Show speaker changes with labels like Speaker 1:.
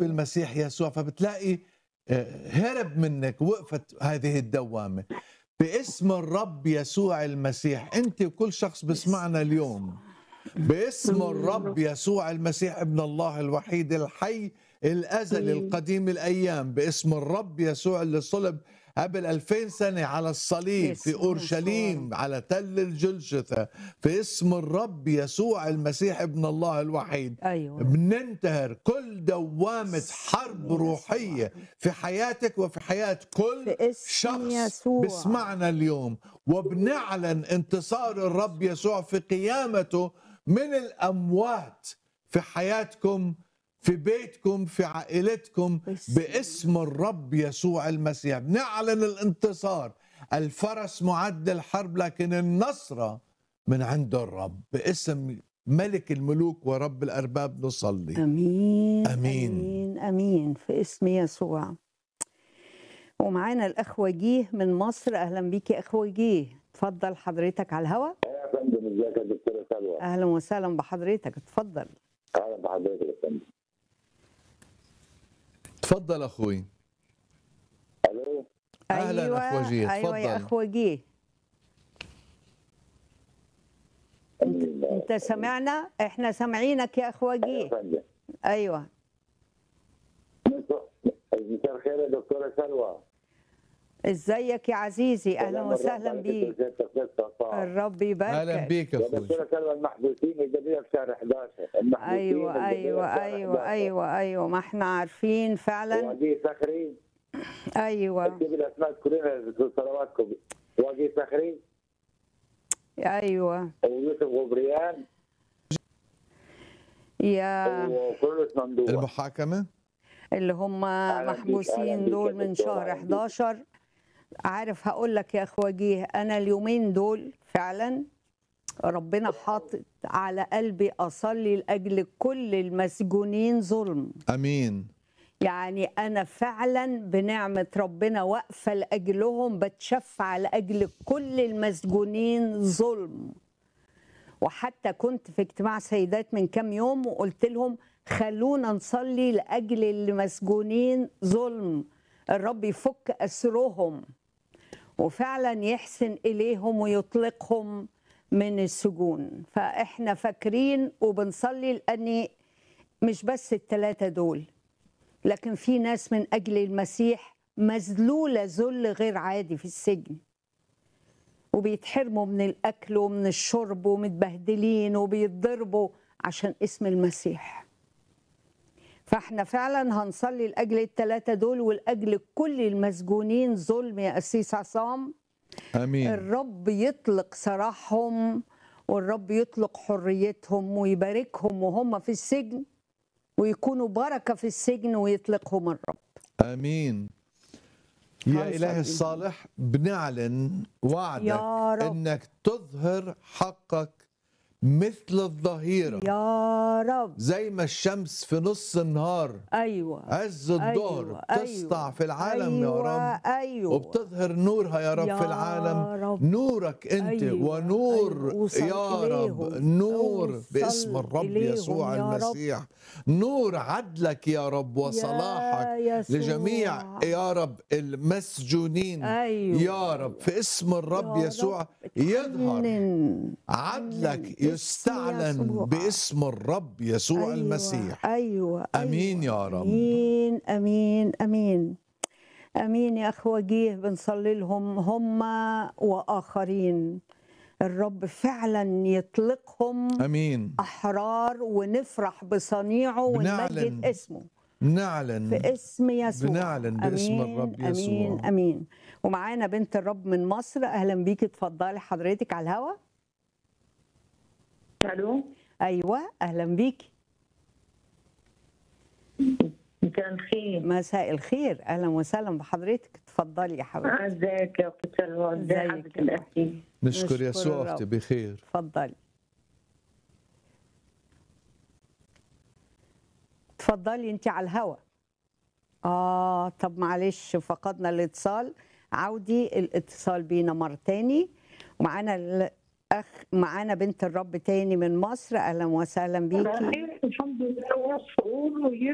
Speaker 1: بالمسيح يسوع فبتلاقي آه، هرب منك وقفت هذه الدوامة باسم الرب يسوع المسيح انت وكل شخص بسمعنا اليوم باسم الرب يسوع المسيح ابن الله الوحيد الحي الازلي
Speaker 2: آمين.
Speaker 1: القديم الايام باسم الرب يسوع اللي صلب قبل ألفين سنة على الصليب في
Speaker 3: باسم
Speaker 1: أورشليم
Speaker 3: يسوع.
Speaker 1: على تل الجلجثة في اسم الرب يسوع المسيح ابن الله الوحيد
Speaker 3: ايوه
Speaker 1: بننتهر كل دوامة حرب
Speaker 3: يسوع.
Speaker 1: روحية في حياتك وفي حياة كل
Speaker 3: في اسم
Speaker 1: شخص
Speaker 3: يسوع
Speaker 1: بسمعنا اليوم وبنعلن انتصار الرب يسوع في قيامته من الأموات في حياتكم في بيتكم في عائلتكم
Speaker 3: باسم
Speaker 1: باسم الرب يسوع المسيح بنعلن الانتصار الفرس معد للحرب لكن النصرة من عند الرب باسم ملك الملوك ورب الأرباب نصلي
Speaker 3: امين
Speaker 1: آمين.
Speaker 3: امين امين في اسم يسوع ومعانا الاخ وجيه من مصر اهلا بيك يا اخ وجيه اتفضل حضرتك على الهواء
Speaker 2: يا فندم ازيك يا دكتوره سلوى
Speaker 3: اهلا وسهلا بحضرتك اتفضل
Speaker 2: اهلا بحضرتك يا فندم
Speaker 1: تفضل أخوي
Speaker 2: الو
Speaker 1: أهلاً
Speaker 3: ايوه
Speaker 1: أخ وجيه،
Speaker 3: ايوه يا
Speaker 1: اتفضل.
Speaker 3: اخ وجيه
Speaker 2: أمين.
Speaker 3: انت سمعنا احنا سامعينك يا اخ
Speaker 2: يا
Speaker 3: وجيه
Speaker 2: فندم
Speaker 3: ايوه
Speaker 2: مساء الخير يا دكتوره سلوى
Speaker 3: ازيك يا عزيزي اهلا
Speaker 2: سلام
Speaker 3: وسهلا
Speaker 2: الرب عليك
Speaker 3: بيك
Speaker 2: يا ست قصة صعب.
Speaker 3: الرب يباركك
Speaker 1: أهلا بيك يا
Speaker 2: يا
Speaker 1: أخوي
Speaker 2: دكتوره سلوى المحبوسين الجديده في شهر 11 المحبوسين
Speaker 3: ايوه
Speaker 2: الجديدة
Speaker 3: ايوه
Speaker 2: في شهر
Speaker 3: ايوه
Speaker 2: 11.
Speaker 3: ايوه ايوه ما احنا عارفين فعلا
Speaker 2: وجيه صخري
Speaker 3: ايوه
Speaker 2: اكتب الاسماء كلنا في صلواتكم وجيه صخري
Speaker 3: ايوه
Speaker 2: ويوسف غبريان
Speaker 3: يا
Speaker 2: وكرولوس ممدوح
Speaker 1: المحاكمة
Speaker 3: اللي هم
Speaker 2: أهلا بيك، أهلا
Speaker 3: محبوسين
Speaker 2: بيك
Speaker 3: دول
Speaker 2: يا
Speaker 3: من
Speaker 2: دكتور،
Speaker 3: شهر
Speaker 2: أهلا بيك.
Speaker 3: 11 عارف هقول لك يا اخ وجيه انا اليومين دول فعلا ربنا حاطط على قلبي اصلي لاجل كل المسجونين ظلم
Speaker 1: أمين
Speaker 3: يعني انا فعلا بنعمه ربنا واقفه لاجلهم بتشفع لاجل كل المسجونين ظلم وحتى كنت في اجتماع سيدات من كام يوم وقلت لهم خلونا نصلي لاجل المسجونين ظلم الرب يفك اسرهم وفعلا يحسن اليهم ويطلقهم من السجون فاحنا فاكرين وبنصلي لاني مش بس الثلاثه دول لكن في ناس من اجل المسيح مذلوله ذل غير عادي في السجن وبيتحرموا من الاكل ومن الشرب ومتبهدلين وبيتضربوا عشان اسم المسيح فاحنا فعلا هنصلي لاجل الثلاثه دول ولاجل كل المسجونين ظلم يا قسيس عصام
Speaker 1: أمين
Speaker 3: الرب يطلق سراحهم والرب يطلق حريتهم ويباركهم وهم في السجن ويكونوا بركه في السجن ويطلقهم الرب
Speaker 1: امين يا
Speaker 3: هنصلي.
Speaker 1: إلهي الصالح بنعلن وعدك
Speaker 3: يا رب.
Speaker 1: انك تظهر حقك مثل الظهيره
Speaker 3: يا رب
Speaker 1: زي ما الشمس في نص النهار
Speaker 3: ايوه
Speaker 1: عز الظهر
Speaker 3: أيوة،
Speaker 1: بتسطع
Speaker 3: أيوة،
Speaker 1: في العالم يا
Speaker 3: أيوة،
Speaker 1: رب
Speaker 3: ايوه
Speaker 1: وبتظهر نورها يا رب
Speaker 3: يا
Speaker 1: في العالم
Speaker 3: رب.
Speaker 1: نورك انت
Speaker 3: أيوة،
Speaker 1: ونور
Speaker 3: أيوة، أوصل
Speaker 1: يا رب
Speaker 3: إليهم،
Speaker 1: نور
Speaker 3: أوصل
Speaker 1: باسم الرب
Speaker 3: إليهم
Speaker 1: يسوع
Speaker 3: يا رب.
Speaker 1: المسيح نور عدلك يا رب وصلاحك
Speaker 3: يا يسوع.
Speaker 1: لجميع يا رب المسجونين
Speaker 3: أيوة.
Speaker 1: يا رب في اسم الرب
Speaker 3: يا
Speaker 1: يسوع
Speaker 3: رب
Speaker 1: يظهر
Speaker 3: اتحنن.
Speaker 1: عدلك
Speaker 3: باسم
Speaker 1: يستعلن
Speaker 3: يسوع.
Speaker 1: باسم الرب يسوع
Speaker 3: أيوة،
Speaker 1: المسيح
Speaker 3: ايوه
Speaker 1: امين
Speaker 3: أيوة.
Speaker 1: يا رب
Speaker 3: امين امين امين امين يا اخ وجيه بنصلي لهم هم واخرين الرب فعلا يطلقهم
Speaker 1: امين
Speaker 3: احرار ونفرح بصنيعه ونمجد
Speaker 1: بنعلن
Speaker 3: اسمه
Speaker 1: نعلن
Speaker 3: في اسم يسوع
Speaker 1: بنعلن باسم
Speaker 3: أمين
Speaker 1: الرب
Speaker 3: امين
Speaker 1: يسوع.
Speaker 3: امين ومعانا بنت الرب من مصر اهلا بيكي اتفضلي حضرتك على الهوا
Speaker 4: الو
Speaker 3: ايوه اهلا بيكي
Speaker 4: مساء الخير
Speaker 3: مساء الخير اهلا وسهلا بحضرتك اتفضلي يا حبيبتي
Speaker 4: ازيك يا اخت سلوى ازي
Speaker 3: ازيك
Speaker 4: حضرتك
Speaker 3: يا
Speaker 4: الاسيس
Speaker 1: نشكر
Speaker 3: نشكر
Speaker 1: يسوع
Speaker 3: الرب.
Speaker 1: اختي بخير
Speaker 3: اتفضلي اتفضلي انت على الهوا اه طب معلش فقدنا الاتصال عودي الاتصال بينا مرة تاني ومعانا الاخ معانا بنت الرب تاني من مصر اهلا وسهلا بيكي
Speaker 4: الحمد لله والصقور